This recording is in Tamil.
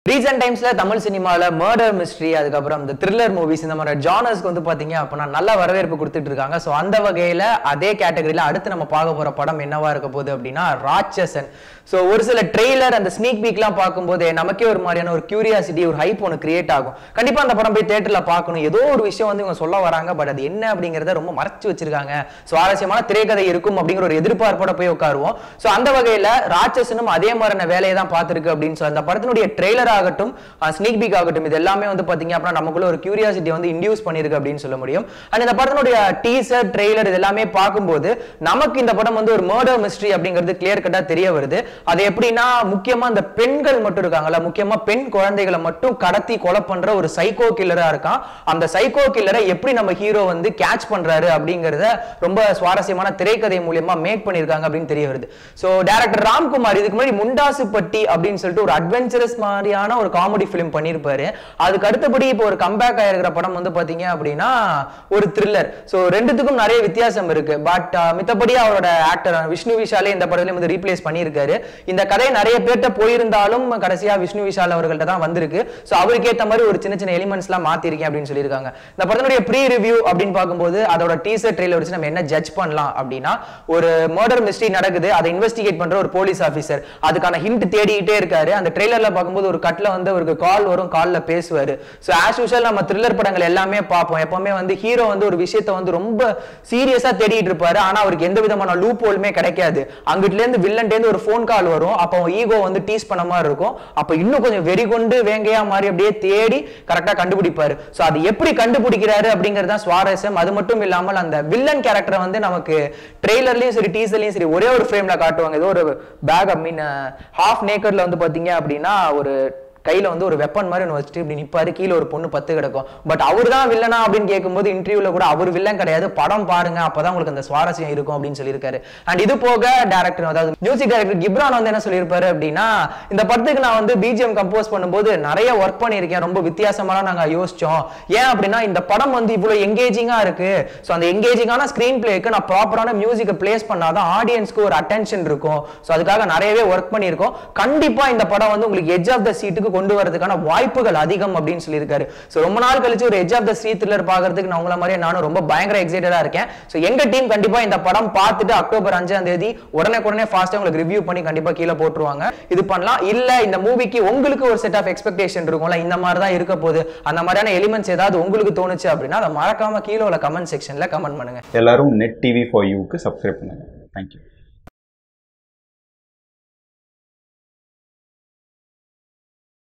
ரீசெண்ட் டைம்ஸ்ல தமிழ் சினிமால மர்டர் மிஸ்ட்ரி அதுக்கப்புறம் இந்த த்ரில்லர் மூவிஸ் இந்த மாதிரி ஜானர்ஸ்க்கு வந்து பாத்தீங்க அப்படின்னா நல்ல வரவேற்பு கொடுத்துட்டு இருக்காங்க ஸோ அந்த வகையில அதே கேட்டகரியில அடுத்து நம்ம பார்க்க போற படம் என்னவா இருக்க போகுது அப்படின்னா ராட்சசன் ஸோ ஒரு சில ட்ரெய்லர் அந்த ஸ்னீக் பீக்லாம் பார்க்கும்போது நமக்கே ஒரு மாதிரியான ஒரு கியூரியாசிட்டி ஒரு ஹைப் ஒன்று கிரியேட் ஆகும் கண்டிப்பா அந்த படம் போய் தேட்டர்ல பார்க்கணும் ஏதோ ஒரு விஷயம் வந்து இவங்க சொல்ல வராங்க பட் அது என்ன அப்படிங்கறத ரொம்ப மறைச்சு வச்சிருக்காங்க சுவாரஸ்யமான திரைக்கதை இருக்கும் அப்படிங்கிற ஒரு எதிர்பார்ப்போட போய் உட்காருவோம் ஸோ அந்த வகையில ராட்சசனும் அதே மாதிரியான வேலையை தான் பார்த்துருக்கு அப்படின்னு சொல்லி அந்த படத்தினுடைய ட்ரெய்லர் ஆகட்டும் ஸ்னீக் பீக் ஆகட்டும் இது எல்லாமே வந்து பாத்தீங்க அப்படின்னா நமக்குள்ள ஒரு கியூரியாசிட்டி வந்து இன்டியூஸ் பண்ணிருக்கு அப்படின்னு சொல்ல முடியும் அண்ட் இந்த படத்தினுடைய டீசர் ட்ரெய்லர் இது எல்லாமே பார்க்கும்போது நமக்கு இந்த படம் வந்து ஒரு மர்டர் மிஸ்ட்ரி அப்படிங்கிறது கிளியர் கட்டா தெரிய வருது அது எப்படின்னா முக்கியமா இந்த பெண்கள் மட்டும் இருக்காங்கல்ல முக்கியமா பெண் குழந்தைகளை மட்டும் கடத்தி கொலை பண்ற ஒரு சைக்கோ கில்லரா இருக்கான் அந்த சைக்கோ கில்லரை எப்படி நம்ம ஹீரோ வந்து கேட்ச் பண்றாரு அப்படிங்கறத ரொம்ப சுவாரஸ்யமான திரைக்கதை மூலியமா மேக் பண்ணிருக்காங்க அப்படின்னு தெரிய வருது சோ டைரக்டர் ராம்குமார் இதுக்கு முன்னாடி முண்டாசு பட்டி அப்படின்னு சொல்லிட்டு ஒரு அட்வென்ச்சரஸ் மாதிரியான ஒரு காமெடி ஃபிலிம் பண்ணியிருப்பாரு அதுக்கு அடுத்தபடி இப்போ ஒரு கம்பேக் ஆயிருக்கிற படம் வந்து பாத்தீங்க அப்படின்னா ஒரு த்ரில்லர் சோ ரெண்டுத்துக்கும் நிறைய வித்தியாசம் இருக்கு பட் மித்தபடி அவரோட ஆக்டர் விஷ்ணு விஷாலே இந்த படத்துல வந்து ரீப்ளேஸ் பண்ணியிருக்காரு இந்த கதை நிறைய பேர்ட்ட போயிருந்தாலும் கடைசியா விஷ்ணு விஷால் அவர்கள்ட்ட தான் வந்திருக்கு சோ அவருக்கு ஏத்த மாதிரி ஒரு சின்ன சின்ன எலிமெண்ட்ஸ் எல்லாம் மாத்திருக்கேன் அப்படின்னு சொல்லியிருக்காங்க இந்த படத்தினுடைய ப்ரீ ரிவ்யூ அப்படின்னு பார்க்கும்போது அதோட டீசர் ட்ரெயிலர் வச்சு நம்ம என்ன ஜட்ஜ் பண்ணலாம் அப்படின்னா ஒரு மர்டர் மிஸ்ட்ரி நடக்குது அதை இன்வெஸ்டிகேட் பண்ற ஒரு போலீஸ் ஆஃபீஸர் அதுக்கான ஹிண்ட் தேடிக்கிட்டே இருக்காரு அந்த ட்ரெய்லர்ல பார்க்கும்போது ஒரு கட்ல வந்து அவருக்கு கால் வரும் கால்ல பேசுவாரு சோ ஆஸ் யூஷுவல் நம்ம த்ரில்லர் படங்கள் எல்லாமே பார்ப்போம் எப்பவுமே வந்து ஹீரோ வந்து ஒரு விஷயத்த வந்து ரொம்ப சீரியஸா தேடிட்டு இருப்பாரு ஆனா அவருக்கு எந்த விதமான லூப் ஹோலுமே கிடைக்காது அங்கிட்ட இருந்து வில்லன்ல இருந்து ஒரு ஃபோன் கால் வரும் அப்போ ஈகோ வந்து டீஸ் பண்ண மாதிரி இருக்கும் அப்ப இன்னும் கொஞ்சம் வெறி கொண்டு வேங்கையா மாதிரி அப்படியே தேடி கரெக்டா கண்டுபிடிப்பாரு சோ அது எப்படி கண்டுபிடிக்கிறாரு அப்படிங்கிறது தான் சுவாரஸ்யம் அது மட்டும் இல்லாமல் அந்த வில்லன் கேரக்டரை வந்து நமக்கு ட்ரெய்லர்லயும் சரி டீசர்லயும் சரி ஒரே ஒரு ஃப்ரேம்ல காட்டுவாங்க ஏதோ ஒரு பேக் ஐ மீன் ஹாஃப் நேக்கர்ல வந்து பாத்தீங்க அப்படின்னா ஒரு கையில வந்து ஒரு வெப்பன் மாதிரி ஒன்று வச்சுட்டு இப்படி நிப்பாரு கீழே ஒரு பொண்ணு பத்து கிடக்கும் பட் அவர் தான் வில்லனா அப்படின்னு கேட்கும்போது இன்டர்வியூல கூட அவர் வில்லன் கிடையாது படம் பாருங்க அப்பதான் உங்களுக்கு அந்த சுவாரஸ்யம் இருக்கும் அப்படின்னு சொல்லியிருக்காரு அண்ட் இது போக டேரக்டர் அதாவது மியூசிக் டைரக்டர் கிப்ரான் வந்து என்ன சொல்லியிருப்பாரு அப்படின்னா இந்த படத்துக்கு நான் வந்து பிஜிஎம் கம்போஸ் பண்ணும்போது நிறைய ஒர்க் பண்ணியிருக்கேன் ரொம்ப வித்தியாசமா நாங்க யோசிச்சோம் ஏன் அப்படின்னா இந்த படம் வந்து இவ்வளவு எங்கேஜிங்கா இருக்கு ஸோ அந்த எங்கேஜிங்கான ஸ்கிரீன் பிளேக்கு நான் ப்ராப்பரான மியூசிக்கை பிளேஸ் பண்ணாதான் ஆடியன்ஸ்க்கு ஒரு அட்டென்ஷன் இருக்கும் ஸோ அதுக்காக நிறையவே ஒர்க் பண்ணியிருக்கோம் கண்டிப்பா இந்த படம் வந்து உங்களுக்கு எட்ஜ் ஆஃப் த சீட்டுக்கு கொண்டு வரதுக்கான வாய்ப்புகள் அதிகம் அப்படின்னு சொல்லியிருக்காரு ஸோ ரொம்ப நாள் கழிச்சு ஒரு edge of the seat thriller பார்க்கறதுக்கு நான் உங்களை மாதிரியே நானும் ரொம்ப பயங்கர எக்ஸைட்டடா இருக்கேன் ஸோ எங்க டீம் கண்டிப்பா இந்த படம் பார்த்துட்டு அக்டோபர் அஞ்சாம் தேதி உடனே உடனே ஃபாஸ்ட்டாக உங்களுக்கு ரிவ்யூ பண்ணி கண்டிப்பா கீழே போட்டுருவாங்க இது பண்ணலாம் இல்ல இந்த மூவிக்கு உங்களுக்கு ஒரு செட் ஆஃப் எக்ஸ்பெக்டேஷன் இருக்கும்ல இந்த மாதிரி தான் இருக்க போகுது அந்த மாதிரியான எலிமெண்ட்ஸ் ஏதாவது உங்களுக்கு தோணுச்சு அப்படின்னா அதை மறக்காம கீழே உள்ள கமெண்ட் செக்ஷன்ல கமெண்ட் பண்ணுங்க எல்லாரும் நெட் டிவி ஃபார் யூக்கு சப்ஸ்கிரைப் பண்ணுங்க தேங்க்யூ